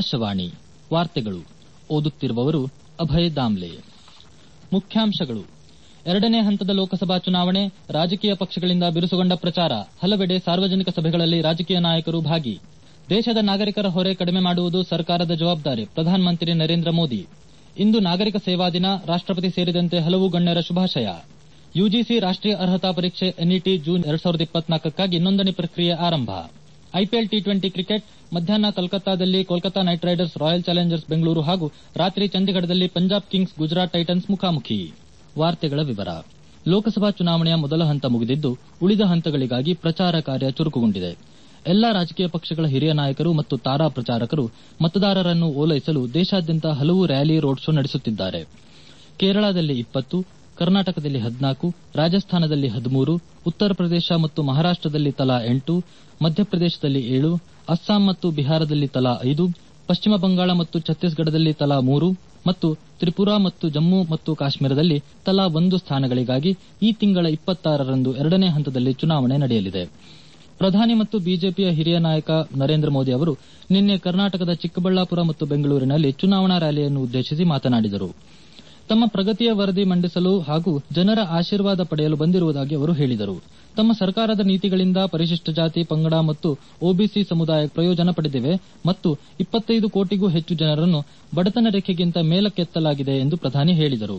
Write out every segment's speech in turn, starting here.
ಆಕಾಶವಾಣಿ ವಾರ್ತೆಗಳು ಓದುತ್ತಿರುವವರು ಅಭಯ್ ದಾಮ್ಲೆ ಮುಖ್ಯಾಂಶಗಳು ಎರಡನೇ ಹಂತದ ಲೋಕಸಭಾ ಚುನಾವಣೆ ರಾಜಕೀಯ ಪಕ್ಷಗಳಿಂದ ಬಿರುಸುಗೊಂಡ ಪ್ರಚಾರ ಹಲವೆಡೆ ಸಾರ್ವಜನಿಕ ಸಭೆಗಳಲ್ಲಿ ರಾಜಕೀಯ ನಾಯಕರು ಭಾಗಿ ದೇಶದ ನಾಗರಿಕರ ಹೊರೆ ಕಡಿಮೆ ಮಾಡುವುದು ಸರ್ಕಾರದ ಜವಾಬ್ದಾರಿ ಪ್ರಧಾನಮಂತ್ರಿ ನರೇಂದ್ರ ಮೋದಿ ಇಂದು ನಾಗರಿಕ ಸೇವಾ ದಿನ ರಾಷ್ಟಪತಿ ಸೇರಿದಂತೆ ಹಲವು ಗಣ್ಯರ ಶುಭಾಶಯ ಯುಜಿಸಿ ರಾಷ್ಟೀಯ ಅರ್ಹತಾ ಪರೀಕ್ಷೆ ಎನ್ಇಟಿ ಜೂನ್ ಎರಡ್ ಸಾವಿರದ ಇಪ್ಪತ್ನಾಲ್ಕಕ್ಕಾಗಿ ನೋಂದಣಿ ಪ್ರಕ್ರಿಯೆ ಆರಂಭ ಐಪಿಎಲ್ ಟಿ ಟ್ವೆಂಟಿ ಕ್ರಿಕೆಟ್ ಮಧ್ಯಾಹ್ನ ಕೋಲ್ಕತ್ತಾದಲ್ಲಿ Kolkata Knight Riders Royal Challengers Bengaluru ಹಾಗೂ ರಾತ್ರಿ ಚಂಡೀಗಢದಲ್ಲಿ ಪಂಜಾಬ್ ಕಿಂಗ್ಸ್ ಗುಜರಾತ್ ಟೈಟನ್ಸ್ ಮುಖಾಮುಖಿ ವಾರ್ತೆಗಳ ವಿವರ ಲೋಕಸಭಾ ಚುನಾವಣೆಯ ಮೊದಲ ಹಂತ ಮುಗಿದಿದ್ದು ಉಳಿದ ಹಂತಗಳಿಗಾಗಿ ಪ್ರಚಾರ ಕಾರ್ಯ ಚುರುಕುಗೊಂಡಿದೆ ಎಲ್ಲಾ ರಾಜಕೀಯ ಪಕ್ಷಗಳ ಹಿರಿಯ ನಾಯಕರು ಮತ್ತು ತಾರಾ ಪ್ರಚಾರಕರು ಮತದಾರರನ್ನು ಓಲೈಸಲು ದೇಶಾದ್ಯಂತ ಹಲವು ರ್ಯಾಲಿ ರೋಡ್ ಶೋ ನಡೆಸುತ್ತಿದ್ದಾರೆ ಕೇರಳದಲ್ಲಿ ಇಪ್ಪತ್ತು ಕರ್ನಾಟಕದಲ್ಲಿ ಹದಿನಾಲ್ಕು ರಾಜಸ್ಥಾನದಲ್ಲಿ ಹದಿಮೂರು ಉತ್ತರ ಪ್ರದೇಶ ಮತ್ತು ಮಹಾರಾಷ್ಟದಲ್ಲಿ ತಲಾ ಎಂಟು ಮಧ್ಯಪ್ರದೇಶದಲ್ಲಿ ಏಳು ಅಸ್ಸಾಂ ಮತ್ತು ಬಿಹಾರದಲ್ಲಿ ತಲಾ ಐದು ಪಶ್ಚಿಮ ಬಂಗಾಳ ಮತ್ತು ಛತ್ತೀಸ್ಗಢದಲ್ಲಿ ತಲಾ ಮೂರು ಮತ್ತು ತ್ರಿಪುರಾ ಮತ್ತು ಜಮ್ಮು ಮತ್ತು ಕಾಶ್ಮೀರದಲ್ಲಿ ತಲಾ ಒಂದು ಸ್ಥಾನಗಳಿಗಾಗಿ ಈ ತಿಂಗಳ ಇಪ್ಪತ್ತಾರರಂದು ಎರಡನೇ ಹಂತದಲ್ಲಿ ಚುನಾವಣೆ ನಡೆಯಲಿದೆ ಪ್ರಧಾನಿ ಮತ್ತು ಬಿಜೆಪಿಯ ಹಿರಿಯ ನಾಯಕ ನರೇಂದ್ರ ಮೋದಿ ಅವರು ನಿನ್ನೆ ಕರ್ನಾಟಕದ ಚಿಕ್ಕಬಳ್ಳಾಪುರ ಮತ್ತು ಬೆಂಗಳೂರಿನಲ್ಲಿ ಚುನಾವಣಾ ರ್ಯಾಲಿಯನ್ನು ಉದ್ದೇಶಿಸಿ ಮಾತನಾಡಿದರು ತಮ್ಮ ಪ್ರಗತಿಯ ವರದಿ ಮಂಡಿಸಲು ಹಾಗೂ ಜನರ ಆಶೀರ್ವಾದ ಪಡೆಯಲು ಬಂದಿರುವುದಾಗಿ ಅವರು ಹೇಳಿದರು ತಮ್ಮ ಸರ್ಕಾರದ ನೀತಿಗಳಿಂದ ಪರಿಶಿಷ್ಟ ಜಾತಿ ಪಂಗಡ ಮತ್ತು ಒಬಿಸಿ ಸಮುದಾಯ ಪ್ರಯೋಜನ ಪಡೆದಿವೆ ಮತ್ತು ಇಪ್ಪತ್ತೈದು ಕೋಟಿಗೂ ಹೆಚ್ಚು ಜನರನ್ನು ಬಡತನ ರೇಖೆಗಿಂತ ಮೇಲಕ್ಕೆತ್ತಲಾಗಿದೆ ಎಂದು ಪ್ರಧಾನಿ ಹೇಳಿದರು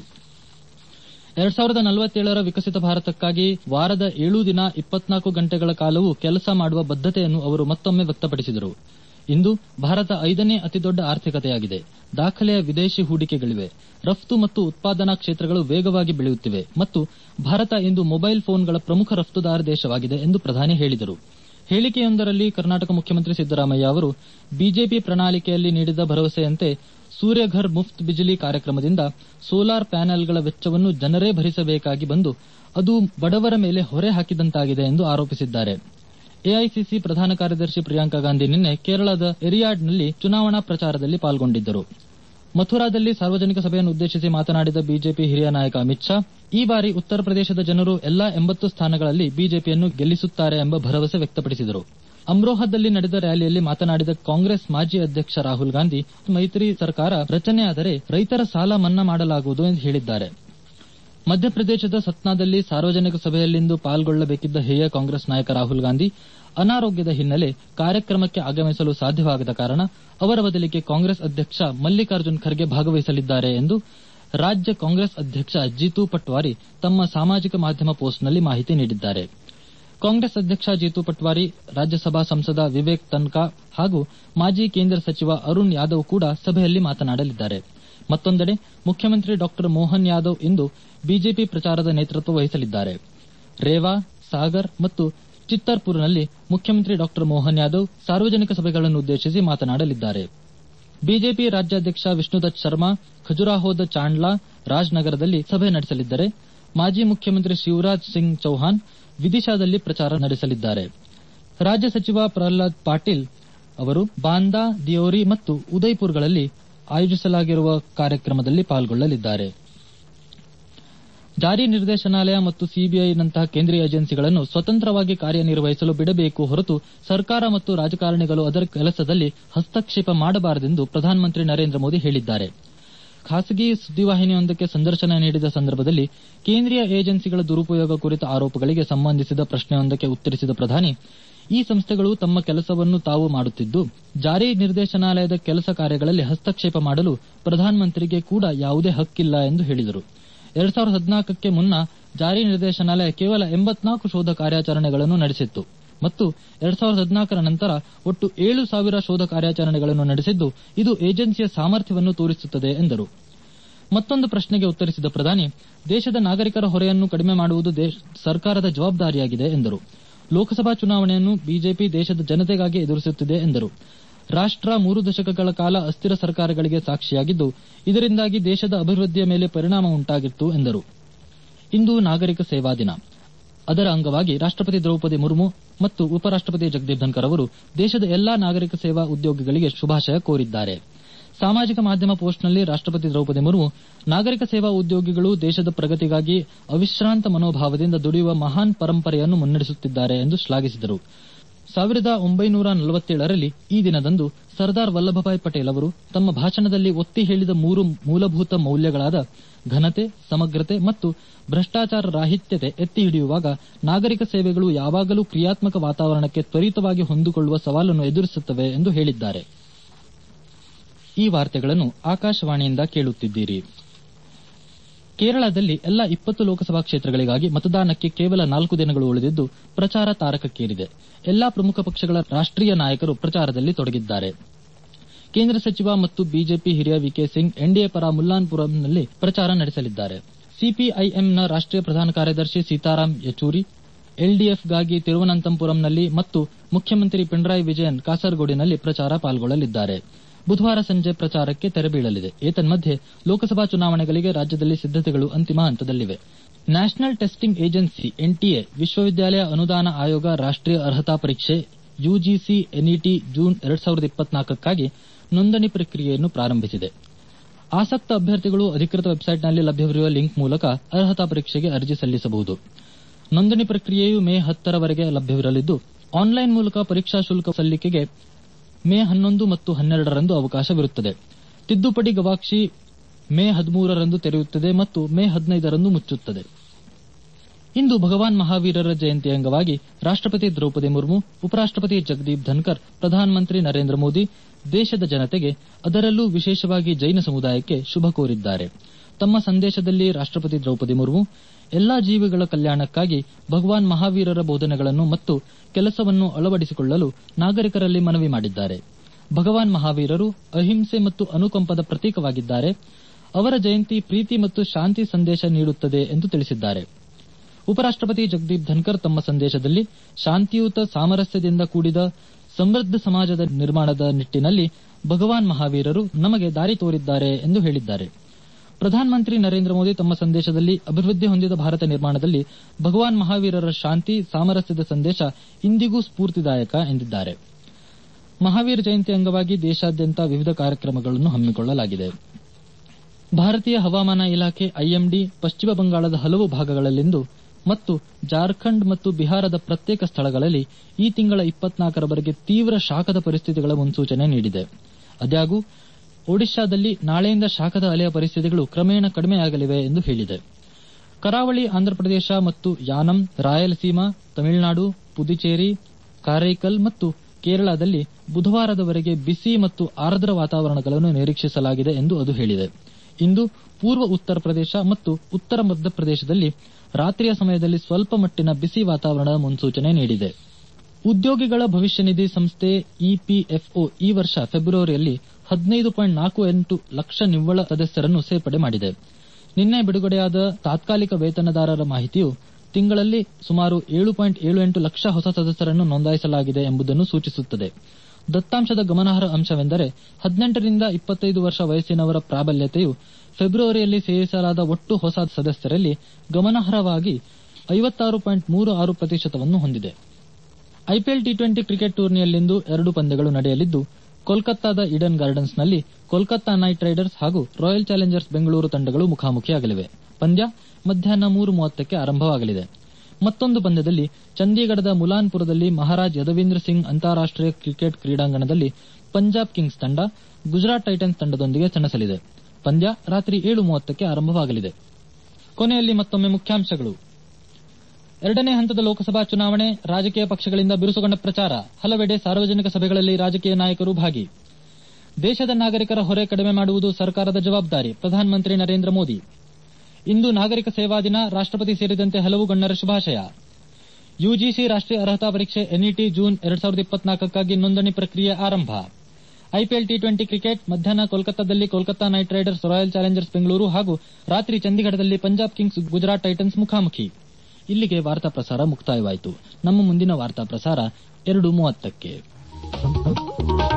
ಎರಡ್ ಸಾವಿರದ ನಲವತ್ತೇಳರ ವಿಕಸಿತ ಭಾರತಕ್ಕಾಗಿ ವಾರದ ಏಳೂ ದಿನ ಇಪ್ಪತ್ನಾಲ್ಕು ಗಂಟೆಗಳ ಕಾಲವೂ ಕೆಲಸ ಮಾಡುವ ಬದ್ದತೆಯನ್ನು ಅವರು ಮತ್ತೊಮ್ಮೆ ವ್ಯಕ್ತಪಡಿಸಿದರು ಇಂದು ಭಾರತ ಐದನೇ ಅತಿದೊಡ್ಡ ಆರ್ಥಿಕತೆಯಾಗಿದೆ ದಾಖಲೆಯ ವಿದೇಶಿ ಹೂಡಿಕೆಗಳಿವೆ ರಫ್ತು ಮತ್ತು ಉತ್ಪಾದನಾ ಕ್ಷೇತ್ರಗಳು ವೇಗವಾಗಿ ಬೆಳೆಯುತ್ತಿವೆ ಮತ್ತು ಭಾರತ ಇಂದು ಮೊಬೈಲ್ ಫೋನ್ಗಳ ಪ್ರಮುಖ ರಫ್ತುದಾರ ದೇಶವಾಗಿದೆ ಎಂದು ಪ್ರಧಾನಿ ಹೇಳಿದರು ಹೇಳಿಕೆಯೊಂದರಲ್ಲಿ ಕರ್ನಾಟಕ ಮುಖ್ಯಮಂತ್ರಿ ಸಿದ್ದರಾಮಯ್ಯ ಅವರು ಬಿಜೆಪಿ ಪ್ರಣಾಳಿಕೆಯಲ್ಲಿ ನೀಡಿದ ಭರವಸೆಯಂತೆ ಸೂರ್ಯಘರ್ ಮುಫ್ತ್ ಬಿಜಿಲಿ ಕಾರ್ಯಕ್ರಮದಿಂದ ಸೋಲಾರ್ ಪ್ಯಾನೆಲ್ಗಳ ವೆಚ್ಚವನ್ನು ಜನರೇ ಭರಿಸಬೇಕಾಗಿ ಬಂದು ಅದು ಬಡವರ ಮೇಲೆ ಹೊರೆ ಹಾಕಿದಂತಾಗಿದೆ ಎಂದು ಆರೋಪಿಸಿದ್ದಾರೆ ಎಐಸಿಸಿ ಪ್ರಧಾನ ಕಾರ್ಯದರ್ಶಿ ಪ್ರಿಯಾಂಕಾ ಗಾಂಧಿ ನಿನ್ನೆ ಕೇರಳದ ಎರಿಯಾಡ್ನಲ್ಲಿ ಚುನಾವಣಾ ಪ್ರಚಾರದಲ್ಲಿ ಪಾಲ್ಗೊಂಡಿದ್ದರು ಮಥುರಾದಲ್ಲಿ ಸಾರ್ವಜನಿಕ ಸಭೆಯನ್ನು ಉದ್ದೇಶಿಸಿ ಮಾತನಾಡಿದ ಬಿಜೆಪಿ ಹಿರಿಯ ನಾಯಕ ಅಮಿತ್ ಶಾ ಈ ಬಾರಿ ಉತ್ತರ ಪ್ರದೇಶದ ಜನರು ಎಲ್ಲಾ ಎಂಬತ್ತು ಸ್ಥಾನಗಳಲ್ಲಿ ಬಿಜೆಪಿಯನ್ನು ಗೆಲ್ಲಿಸುತ್ತಾರೆ ಎಂಬ ಭರವಸೆ ವ್ಯಕ್ತಪಡಿಸಿದರು ಅಮ್ರೋಹದಲ್ಲಿ ನಡೆದ ರ್ಯಾಲಿಯಲ್ಲಿ ಮಾತನಾಡಿದ ಕಾಂಗ್ರೆಸ್ ಮಾಜಿ ಅಧ್ಯಕ್ಷ ರಾಹುಲ್ ಗಾಂಧಿ ಮೈತ್ರಿ ಸರ್ಕಾರ ರಚನೆಯಾದರೆ ರೈತರ ಸಾಲ ಮನ್ನಾ ಮಾಡಲಾಗುವುದು ಎಂದು ಹೇಳಿದ್ದಾರೆ ಮಧ್ಯಪ್ರದೇಶದ ಸತ್ನಾದಲ್ಲಿ ಸಾರ್ವಜನಿಕ ಸಭೆಯಲ್ಲಿಂದು ಪಾಲ್ಗೊಳ್ಳಬೇಕಿದ್ದ ಹಿರಿಯ ಕಾಂಗ್ರೆಸ್ ನಾಯಕ ರಾಹುಲ್ ಗಾಂಧಿ ಅನಾರೋಗ್ಯದ ಹಿನ್ನೆಲೆ ಕಾರ್ಯಕ್ರಮಕ್ಕೆ ಆಗಮಿಸಲು ಸಾಧ್ಯವಾಗದ ಕಾರಣ ಅವರ ಬದಲಿಗೆ ಕಾಂಗ್ರೆಸ್ ಅಧ್ಯಕ್ಷ ಮಲ್ಲಿಕಾರ್ಜುನ್ ಖರ್ಗೆ ಭಾಗವಹಿಸಲಿದ್ದಾರೆ ಎಂದು ರಾಜ್ಯ ಕಾಂಗ್ರೆಸ್ ಅಧ್ಯಕ್ಷ ಜೀತು ಪಟ್ವಾರಿ ತಮ್ಮ ಸಾಮಾಜಿಕ ಮಾಧ್ಯಮ ಪೋಸ್ಟ್ನಲ್ಲಿ ಮಾಹಿತಿ ನೀಡಿದ್ದಾರೆ ಕಾಂಗ್ರೆಸ್ ಅಧ್ಯಕ್ಷ ಜೀತು ಪಟ್ವಾರಿ ರಾಜ್ಯಸಭಾ ಸಂಸದ ವಿವೇಕ್ ತನ್ಕಾ ಹಾಗೂ ಮಾಜಿ ಕೇಂದ್ರ ಸಚಿವ ಅರುಣ್ ಯಾದವ್ ಕೂಡ ಸಭೆಯಲ್ಲಿ ಮಾತನಾಡಲಿದ್ದಾರೆ ಮತ್ತೊಂದೆಡೆ ಮುಖ್ಯಮಂತ್ರಿ ಡಾ ಮೋಹನ್ ಯಾದವ್ ಇಂದು ಬಿಜೆಪಿ ಪ್ರಚಾರದ ನೇತೃತ್ವ ವಹಿಸಲಿದ್ದಾರೆ ರೇವಾ ಸಾಗರ್ ಮತ್ತು ಚಿತ್ತರ್ಪುರ್ನಲ್ಲಿ ಮುಖ್ಯಮಂತ್ರಿ ಡಾ ಮೋಹನ್ ಯಾದವ್ ಸಾರ್ವಜನಿಕ ಸಭೆಗಳನ್ನು ಉದ್ದೇಶಿಸಿ ಮಾತನಾಡಲಿದ್ದಾರೆ ಬಿಜೆಪಿ ರಾಜ್ಯಾಧ್ಯಕ್ಷ ವಿಷ್ಣುದತ್ ಶರ್ಮಾ ಖಜುರಾಹೋದ ಚಾಂಡ್ಲಾ ರಾಜ್ನಗರದಲ್ಲಿ ಸಭೆ ನಡೆಸಲಿದ್ದರೆ ಮಾಜಿ ಮುಖ್ಯಮಂತ್ರಿ ಶಿವರಾಜ್ ಸಿಂಗ್ ಚೌಹಾಣ್ ವಿದಿಶಾದಲ್ಲಿ ಪ್ರಚಾರ ನಡೆಸಲಿದ್ದಾರೆ ರಾಜ್ಯ ಸಚಿವ ಪ್ರಹ್ಲಾದ್ ಪಾಟೀಲ್ ಅವರು ಬಾಂದಾ ದಿಯೋರಿ ಮತ್ತು ಉದಯ್ಪುರ್ಗಳಲ್ಲಿ ಆಯೋಜಿಸಲಾಗಿರುವ ಕಾರ್ಯಕ್ರಮದಲ್ಲಿ ಪಾಲ್ಗೊಳ್ಳಲಿದ್ದಾರೆ ಜಾರಿ ನಿರ್ದೇಶನಾಲಯ ಮತ್ತು ಸಿಬಿಐನಂತಹ ಕೇಂದ್ರೀಯ ಏಜೆನ್ಸಿಗಳನ್ನು ಸ್ವತಂತ್ರವಾಗಿ ಕಾರ್ಯನಿರ್ವಹಿಸಲು ಬಿಡಬೇಕು ಹೊರತು ಸರ್ಕಾರ ಮತ್ತು ರಾಜಕಾರಣಿಗಳು ಅದರ ಕೆಲಸದಲ್ಲಿ ಹಸ್ತಕ್ಷೇಪ ಮಾಡಬಾರದೆಂದು ಪ್ರಧಾನಮಂತ್ರಿ ನರೇಂದ್ರ ಮೋದಿ ಹೇಳಿದ್ದಾರೆ ಖಾಸಗಿ ಸುದ್ದಿವಾಹಿನಿಯೊಂದಕ್ಕೆ ಸಂದರ್ಶನ ನೀಡಿದ ಸಂದರ್ಭದಲ್ಲಿ ಕೇಂದ್ರೀಯ ಏಜೆನ್ಸಿಗಳ ದುರುಪಯೋಗ ಕುರಿತ ಆರೋಪಗಳಿಗೆ ಸಂಬಂಧಿಸಿದ ಪ್ರಶ್ನೆಯೊಂದಕ್ಕೆ ಉತ್ತರಿಸಿದ ಪ್ರಧಾನಿ ಈ ಸಂಸ್ಥೆಗಳು ತಮ್ಮ ಕೆಲಸವನ್ನು ತಾವು ಮಾಡುತ್ತಿದ್ದು ಜಾರಿ ನಿರ್ದೇಶನಾಲಯದ ಕೆಲಸ ಕಾರ್ಯಗಳಲ್ಲಿ ಹಸ್ತಕ್ಷೇಪ ಮಾಡಲು ಪ್ರಧಾನಮಂತ್ರಿಗೆ ಕೂಡ ಯಾವುದೇ ಹಕ್ಕಿಲ್ಲ ಎಂದು ಹೇಳಿದರು ಎರಡ್ ಸಾವಿರದ ಹದಿನಾಲ್ಕಕ್ಕೆ ಮುನ್ನ ಜಾರಿ ನಿರ್ದೇಶನಾಲಯ ಕೇವಲ ಎಂಬತ್ನಾಲ್ಕು ಶೋಧ ಕಾರ್ಯಾಚರಣೆಗಳನ್ನು ನಡೆಸಿತ್ತು ಮತ್ತು ಎರಡ್ ಸಾವಿರದ ಹದಿನಾಲ್ಕರ ನಂತರ ಒಟ್ಟು ಏಳು ಸಾವಿರ ಶೋಧ ಕಾರ್ಯಾಚರಣೆಗಳನ್ನು ನಡೆಸಿದ್ದು ಇದು ಏಜೆನ್ಸಿಯ ಸಾಮರ್ಥ್ಯವನ್ನು ತೋರಿಸುತ್ತದೆ ಎಂದರು ಮತ್ತೊಂದು ಪ್ರಶ್ನೆಗೆ ಉತ್ತರಿಸಿದ ಪ್ರಧಾನಿ ದೇಶದ ನಾಗರಿಕರ ಹೊರೆಯನ್ನು ಕಡಿಮೆ ಮಾಡುವುದು ಸರ್ಕಾರದ ಜವಾಬ್ದಾರಿಯಾಗಿದೆ ಎಂದರು ಲೋಕಸಭಾ ಚುನಾವಣೆಯನ್ನು ಬಿಜೆಪಿ ದೇಶದ ಜನತೆಗಾಗಿ ಎದುರಿಸುತ್ತಿದೆ ಎಂದರು ರಾಷ್ಟ ಮೂರು ದಶಕಗಳ ಕಾಲ ಅಸ್ಥಿರ ಸರ್ಕಾರಗಳಿಗೆ ಸಾಕ್ಷಿಯಾಗಿದ್ದು ಇದರಿಂದಾಗಿ ದೇಶದ ಅಭಿವೃದ್ಧಿಯ ಮೇಲೆ ಪರಿಣಾಮ ಉಂಟಾಗಿತ್ತು ಎಂದರು ಇಂದು ನಾಗರಿಕ ಸೇವಾ ದಿನ ಅದರ ಅಂಗವಾಗಿ ರಾಷ್ಟಪತಿ ದ್ರೌಪದಿ ಮುರ್ಮು ಮತ್ತು ಉಪರಾಷ್ಟಪತಿ ಜಗದೀಪ್ ಧನ್ಕರ್ ಅವರು ದೇಶದ ಎಲ್ಲಾ ನಾಗರಿಕ ಸೇವಾ ಉದ್ಯೋಗಿಗಳಿಗೆ ಶುಭಾಶಯ ಕೋರಿದ್ದಾರೆ ಸಾಮಾಜಿಕ ಮಾಧ್ಯಮ ಪೋಸ್ಟ್ನಲ್ಲಿ ರಾಷ್ಟಪತಿ ದ್ರೌಪದಿ ಮುರ್ಮು ನಾಗರಿಕ ಸೇವಾ ಉದ್ಯೋಗಿಗಳು ದೇಶದ ಪ್ರಗತಿಗಾಗಿ ಅವಿಶ್ರಾಂತ ಮನೋಭಾವದಿಂದ ದುಡಿಯುವ ಮಹಾನ್ ಪರಂಪರೆಯನ್ನು ಮುನ್ನಡೆಸುತ್ತಿದ್ದಾರೆ ಎಂದು ಶ್ಲಾಘಿಸಿದರು ಸಾವಿರದ ಒಂಬೈನೂರ ನಲವತ್ತೇಳರಲ್ಲಿ ಈ ದಿನದಂದು ಸರ್ದಾರ್ ವಲ್ಲಭಭಾಯ್ ಪಟೇಲ್ ಅವರು ತಮ್ಮ ಭಾಷಣದಲ್ಲಿ ಒತ್ತಿ ಹೇಳಿದ ಮೂರು ಮೂಲಭೂತ ಮೌಲ್ಯಗಳಾದ ಘನತೆ ಸಮಗ್ರತೆ ಮತ್ತು ಭ್ರಷ್ಟಾಚಾರ ರಾಹಿತ್ಯತೆ ಎತ್ತಿ ಹಿಡಿಯುವಾಗ ನಾಗರಿಕ ಸೇವೆಗಳು ಯಾವಾಗಲೂ ಕ್ರಿಯಾತ್ಮಕ ವಾತಾವರಣಕ್ಕೆ ತ್ವರಿತವಾಗಿ ಹೊಂದಿಕೊಳ್ಳುವ ಸವಾಲನ್ನು ಎದುರಿಸುತ್ತವೆ ಎಂದು ಹೇಳಿದ್ದಾರೆ ಈ ವಾರ್ತೆಗಳನ್ನು ಆಕಾಶವಾಣಿಯಿಂದ ಕೇಳುತ್ತಿದ್ದೀರಿ ಕೇರಳದಲ್ಲಿ ಎಲ್ಲ ಇಪ್ಪತ್ತು ಲೋಕಸಭಾ ಕ್ಷೇತ್ರಗಳಿಗಾಗಿ ಮತದಾನಕ್ಕೆ ಕೇವಲ ನಾಲ್ಕು ದಿನಗಳು ಉಳಿದಿದ್ದು ಪ್ರಚಾರ ತಾರಕಕ್ಕೇರಿದೆ ಎಲ್ಲಾ ಪ್ರಮುಖ ಪಕ್ಷಗಳ ರಾಷ್ಟೀಯ ನಾಯಕರು ಪ್ರಚಾರದಲ್ಲಿ ತೊಡಗಿದ್ದಾರೆ ಕೇಂದ್ರ ಸಚಿವ ಮತ್ತು ಬಿಜೆಪಿ ಹಿರಿಯ ವಿಕೆ ಸಿಂಗ್ ಎನ್ಡಿಎ ಪರ ಮುಲ್ಲಾನ್ಪುರಂನಲ್ಲಿ ಪ್ರಚಾರ ನಡೆಸಲಿದ್ದಾರೆ ಸಿಪಿಐಎಂನ ರಾಷ್ಟೀಯ ಪ್ರಧಾನ ಕಾರ್ಯದರ್ಶಿ ಸೀತಾರಾಂ ಯಚೂರಿ ಎಲ್ಡಿಎಫ್ಗಾಗಿ ತಿರುವನಂತಪುರಂನಲ್ಲಿ ಮತ್ತು ಮುಖ್ಯಮಂತ್ರಿ ಪಿಣರಾಯಿ ವಿಜಯನ್ ಕಾಸರಗೋಡಿನಲ್ಲಿ ಪ್ರಚಾರ ಪಾಲ್ಗೊಳ್ಳಲಿದ್ದಾರೆ ಬುಧವಾರ ಸಂಜೆ ಪ್ರಚಾರಕ್ಕೆ ತೆರೆ ಬೀಳಲಿದೆ ಏತನ್ಮಧ್ಯೆ ಲೋಕಸಭಾ ಚುನಾವಣೆಗಳಿಗೆ ರಾಜ್ಯದಲ್ಲಿ ಸಿದ್ದತೆಗಳು ಅಂತಿಮ ಹಂತದಲ್ಲಿವೆ ನ್ಯಾಷನಲ್ ಟೆಸ್ಟಿಂಗ್ ಏಜೆನ್ಸಿ ಎನ್ಟಿಎ ವಿಶ್ವವಿದ್ಯಾಲಯ ಅನುದಾನ ಆಯೋಗ ರಾಷ್ಟೀಯ ಅರ್ಹತಾ ಪರೀಕ್ಷೆ ಯುಜಿಸಿ ಎನ್ಇಟಿ ಜೂನ್ ಎರಡ್ ಸಾವಿರದ ಇಪ್ಪತ್ನಾಲ್ಕಕ್ಕಾಗಿ ನೋಂದಣಿ ಪ್ರಕ್ರಿಯೆಯನ್ನು ಪ್ರಾರಂಭಿಸಿದೆ ಆಸಕ್ತ ಅಭ್ಯರ್ಥಿಗಳು ಅಧಿಕೃತ ವೆಬ್ಸೈಟ್ನಲ್ಲಿ ಲಭ್ಯವಿರುವ ಲಿಂಕ್ ಮೂಲಕ ಅರ್ಹತಾ ಪರೀಕ್ಷೆಗೆ ಅರ್ಜಿ ಸಲ್ಲಿಸಬಹುದು ನೋಂದಣಿ ಪ್ರಕ್ರಿಯೆಯು ಮೇ ಹತ್ತರವರೆಗೆ ಲಭ್ಯವಿರಲಿದ್ದು ಆನ್ಲೈನ್ ಮೂಲಕ ಪರೀಕ್ಷಾ ಶುಲ್ಕ ಸಲ್ಲಿಕೆಗೆ ಮೇ ಹನ್ನೊಂದು ಮತ್ತು ಹನ್ನೆರಡರಂದು ಅವಕಾಶವಿರುತ್ತದೆ ತಿದ್ದುಪಡಿ ಗವಾಕ್ಷಿ ಮೇ ಹದಿಮೂರರಂದು ತೆರೆಯುತ್ತದೆ ಮತ್ತು ಮೇ ಹದಿನೈದರಂದು ಮುಚ್ಚುತ್ತದೆ ಇಂದು ಭಗವಾನ್ ಮಹಾವೀರರ ಜಯಂತಿ ಅಂಗವಾಗಿ ರಾಷ್ಟಪತಿ ದ್ರೌಪದಿ ಮುರ್ಮು ಉಪರಾಷ್ಟಪತಿ ಜಗದೀಪ್ ಧನ್ಕರ್ ಪ್ರಧಾನಮಂತ್ರಿ ನರೇಂದ್ರ ಮೋದಿ ದೇಶದ ಜನತೆಗೆ ಅದರಲ್ಲೂ ವಿಶೇಷವಾಗಿ ಜೈನ ಸಮುದಾಯಕ್ಕೆ ಶುಭ ಕೋರಿದ್ದಾರೆ ತಮ್ಮ ಸಂದೇಶದಲ್ಲಿ ರಾಷ್ಟಪತಿ ದ್ರೌಪದಿ ಮುರ್ಮು ಎಲ್ಲಾ ಜೀವಿಗಳ ಕಲ್ಯಾಣಕ್ಕಾಗಿ ಭಗವಾನ್ ಮಹಾವೀರರ ಬೋಧನೆಗಳನ್ನು ಮತ್ತು ಕೆಲಸವನ್ನು ಅಳವಡಿಸಿಕೊಳ್ಳಲು ನಾಗರಿಕರಲ್ಲಿ ಮನವಿ ಮಾಡಿದ್ದಾರೆ ಭಗವಾನ್ ಮಹಾವೀರರು ಅಹಿಂಸೆ ಮತ್ತು ಅನುಕಂಪದ ಪ್ರತೀಕವಾಗಿದ್ದಾರೆ ಅವರ ಜಯಂತಿ ಪ್ರೀತಿ ಮತ್ತು ಶಾಂತಿ ಸಂದೇಶ ನೀಡುತ್ತದೆ ಎಂದು ತಿಳಿಸಿದ್ದಾರೆ ಉಪರಾಷ್ಟಪತಿ ಜಗದೀಪ್ ಧನ್ಕರ್ ತಮ್ಮ ಸಂದೇಶದಲ್ಲಿ ಶಾಂತಿಯುತ ಸಾಮರಸ್ಯದಿಂದ ಕೂಡಿದ ಸಮೃದ್ಧ ಸಮಾಜದ ನಿರ್ಮಾಣದ ನಿಟ್ಟಿನಲ್ಲಿ ಭಗವಾನ್ ಮಹಾವೀರರು ನಮಗೆ ದಾರಿ ತೋರಿದ್ದಾರೆ ಎಂದು ಹೇಳಿದ್ದಾರೆ ಪ್ರಧಾನಮಂತ್ರಿ ನರೇಂದ್ರ ಮೋದಿ ತಮ್ಮ ಸಂದೇಶದಲ್ಲಿ ಅಭಿವೃದ್ಧಿ ಹೊಂದಿದ ಭಾರತ ನಿರ್ಮಾಣದಲ್ಲಿ ಭಗವಾನ್ ಮಹಾವೀರರ ಶಾಂತಿ ಸಾಮರಸ್ಯದ ಸಂದೇಶ ಇಂದಿಗೂ ಸ್ಫೂರ್ತಿದಾಯಕ ಎಂದಿದ್ದಾರೆ ಮಹಾವೀರ ಜಯಂತಿ ಅಂಗವಾಗಿ ದೇಶಾದ್ಯಂತ ವಿವಿಧ ಕಾರ್ಯಕ್ರಮಗಳನ್ನು ಹಮ್ಮಿಕೊಳ್ಳಲಾಗಿದೆ ಭಾರತೀಯ ಹವಾಮಾನ ಇಲಾಖೆ ಐಎಂಡಿ ಪಶ್ಚಿಮ ಬಂಗಾಳದ ಹಲವು ಭಾಗಗಳಲ್ಲಿಂದು ಮತ್ತು ಜಾರ್ಖಂಡ್ ಮತ್ತು ಬಿಹಾರದ ಪ್ರತ್ಯೇಕ ಸ್ಥಳಗಳಲ್ಲಿ ಈ ತಿಂಗಳ ಇಪ್ಪತ್ನಾಲ್ಕರವರೆಗೆ ತೀವ್ರ ಶಾಖದ ಪರಿಸ್ಥಿತಿಗಳ ಮುನ್ಸೂಚನೆ ನೀಡಿದೆ ಆದಾಗ್ಯೂ ಒಡಿಶಾದಲ್ಲಿ ನಾಳೆಯಿಂದ ಶಾಖದ ಅಲೆಯ ಪರಿಸ್ಥಿತಿಗಳು ಕ್ರಮೇಣ ಕಡಿಮೆಯಾಗಲಿವೆ ಎಂದು ಹೇಳಿದೆ ಕರಾವಳಿ ಆಂಧ್ರಪ್ರದೇಶ ಮತ್ತು ಯಾನಂ ರಾಯಲಸೀಮಾ ತಮಿಳುನಾಡು ಪುದುಚೇರಿ ಕಾರೈಕಲ್ ಮತ್ತು ಕೇರಳದಲ್ಲಿ ಬುಧವಾರದವರೆಗೆ ಬಿಸಿ ಮತ್ತು ಆರ್ದ್ರ ವಾತಾವರಣಗಳನ್ನು ನಿರೀಕ್ಷಿಸಲಾಗಿದೆ ಎಂದು ಅದು ಹೇಳಿದೆ ಇಂದು ಪೂರ್ವ ಉತ್ತರ ಪ್ರದೇಶ ಮತ್ತು ಉತ್ತರ ಮಧ್ಯಪ್ರದೇಶದಲ್ಲಿ ರಾತ್ರಿಯ ಸಮಯದಲ್ಲಿ ಸ್ವಲ್ಪ ಮಟ್ಟಿನ ಬಿಸಿ ವಾತಾವರಣದ ಮುನ್ಸೂಚನೆ ನೀಡಿದೆ ಉದ್ಯೋಗಿಗಳ ಭವಿಷ್ಯ ನಿಧಿ ಸಂಸ್ಥೆ ಇಪಿಎಫ್ಒ ಈ ವರ್ಷ ಫೆಬ್ರವರಿಯಲ್ಲಿ ಹದಿನೈದು ಪಾಯಿಂಟ್ ನಾಲ್ಕು ಎಂಟು ಲಕ್ಷ ನಿವ್ವಳ ಸದಸ್ಯರನ್ನು ಸೇರ್ಪಡೆ ಮಾಡಿದೆ ನಿನ್ನೆ ಬಿಡುಗಡೆಯಾದ ತಾತ್ಕಾಲಿಕ ವೇತನದಾರರ ಮಾಹಿತಿಯು ತಿಂಗಳಲ್ಲಿ ಸುಮಾರು ಏಳು ಪಾಯಿಂಟ್ ಏಳು ಎಂಟು ಲಕ್ಷ ಹೊಸ ಸದಸ್ಯರನ್ನು ನೋಂದಾಯಿಸಲಾಗಿದೆ ಎಂಬುದನ್ನು ಸೂಚಿಸುತ್ತದೆ ದತ್ತಾಂಶದ ಗಮನಾರ್ಹ ಅಂಶವೆಂದರೆ ಹದಿನೆಂಟರಿಂದ ಇಪ್ಪತ್ತೈದು ವರ್ಷ ವಯಸ್ಸಿನವರ ಪ್ರಾಬಲ್ಯತೆಯು ಫೆಬ್ರವರಿಯಲ್ಲಿ ಸೇರಿಸಲಾದ ಒಟ್ಟು ಹೊಸ ಸದಸ್ಯರಲ್ಲಿ ಗಮನಾರ್ಹವಾಗಿ ಐವತ್ತಾರು ಪಾಯಿಂಟ್ ಮೂರು ಆರು ಪ್ರತಿಶತವನ್ನು ಹೊಂದಿದೆ ಐಪಿಎಲ್ ಟಿ ಟ್ವೆಂಟಿ ಕ್ರಿಕೆಟ್ ಟೂರ್ನಿಯಲ್ಲಿಂದು ಎರಡು ಪಂದ್ಯಗಳು ನಡೆಯಲಿದ್ದು ಕೋಲ್ಕತ್ತಾದ ಈಡನ್ ಗಾರ್ಡನ್ಸ್ನಲ್ಲಿ ಕೋಲ್ಕತ್ತಾ ನೈಟ್ ರೈಡರ್ಸ್ ಹಾಗೂ ರಾಯಲ್ ಚಾಲೆಂಜರ್ಸ್ ಬೆಂಗಳೂರು ತಂಡಗಳು ಮುಖಾಮುಖಿಯಾಗಲಿವೆ ಪಂದ್ಯ ಮಧ್ಯಾಹ್ನ ಮೂರು ಮೂವತ್ತಕ್ಕೆ ಆರಂಭವಾಗಲಿದೆ ಮತ್ತೊಂದು ಪಂದ್ಯದಲ್ಲಿ ಚಂಡೀಗಢದ ಮುಲಾನ್ಪುರದಲ್ಲಿ ಮಹಾರಾಜ್ ಯದವೀಂದ್ರ ಸಿಂಗ್ ಅಂತಾರಾಷ್ಟೀಯ ಕ್ರಿಕೆಟ್ ಕ್ರೀಡಾಂಗಣದಲ್ಲಿ ಪಂಜಾಬ್ ಕಿಂಗ್ಸ್ ತಂಡ ಗುಜರಾತ್ ಟೈಟನ್ಸ್ ತಂಡದೊಂದಿಗೆ ಸೆಣಸಲಿದೆ ಪಂದ್ಯ ರಾತ್ರಿ ಏಳು ಮೂವತ್ತಕ್ಕೆ ಆರಂಭವಾಗಲಿದೆ ಕೊನೆಯಲ್ಲಿ ಮತ್ತೊಮ್ಮೆ ಮುಖ್ಯಾಂಶಗಳು ಎರಡನೇ ಹಂತದ ಲೋಕಸಭಾ ಚುನಾವಣೆ ರಾಜಕೀಯ ಪಕ್ಷಗಳಿಂದ ಬಿರುಸುಗೊಂಡ ಪ್ರಚಾರ ಹಲವೆಡೆ ಸಾರ್ವಜನಿಕ ಸಭೆಗಳಲ್ಲಿ ರಾಜಕೀಯ ನಾಯಕರು ಭಾಗಿ ದೇಶದ ನಾಗರಿಕರ ಹೊರೆ ಕಡಿಮೆ ಮಾಡುವುದು ಸರ್ಕಾರದ ಜವಾಬ್ದಾರಿ ಪ್ರಧಾನಮಂತ್ರಿ ನರೇಂದ್ರ ಮೋದಿ ಇಂದು ನಾಗರಿಕ ಸೇವಾ ದಿನ ರಾಷ್ಟಪತಿ ಸೇರಿದಂತೆ ಹಲವು ಗಣ್ಯರ ಶುಭಾಶಯ ಯುಜಿಸಿ ರಾಷ್ಟೀಯ ಅರ್ಹತಾ ಪರೀಕ್ಷೆ ಎನ್ಇಟಿ ಜೂನ್ ಎರಡ್ ಸಾವಿರದ ಇಪ್ಪತ್ನಾಲ್ಕಕ್ಕಾಗಿ ನೋಂದಣಿ ಪ್ರಕ್ರಿಯೆ ಆರಂಭ ಐಪಿಎಲ್ ಟಿ ಟ್ವೆಂಟಿ ಕ್ರಿಕೆಟ್ ಮಧ್ಯಾಹ್ನ ಕೋಲ್ಕತ್ತಾದಲ್ಲಿ Kolkata Knight Riders Royal Challengers Bengaluru ಹಾಗೂ ರಾತ್ರಿ ಚಂಡೀಗಢದಲ್ಲಿ ಪಂಜಾಬ್ ಕಿಂಗ್ಸ್ ಗುಜರಾತ್ ಟೈಟನ್ಸ್ ಮುಖಾಮುಖಿ ಇಲ್ಲಿಗೆ ವಾರ್ತಾ ಪ್ರಸಾರ ಮುಕ್ತಾಯವಾಯಿತು ನಮ್ಮ ಮುಂದಿನ ವಾರ್ತಾ ಪ್ರಸಾರ ಎರಡು ಮೂವತ್ತಕ್ಕೆ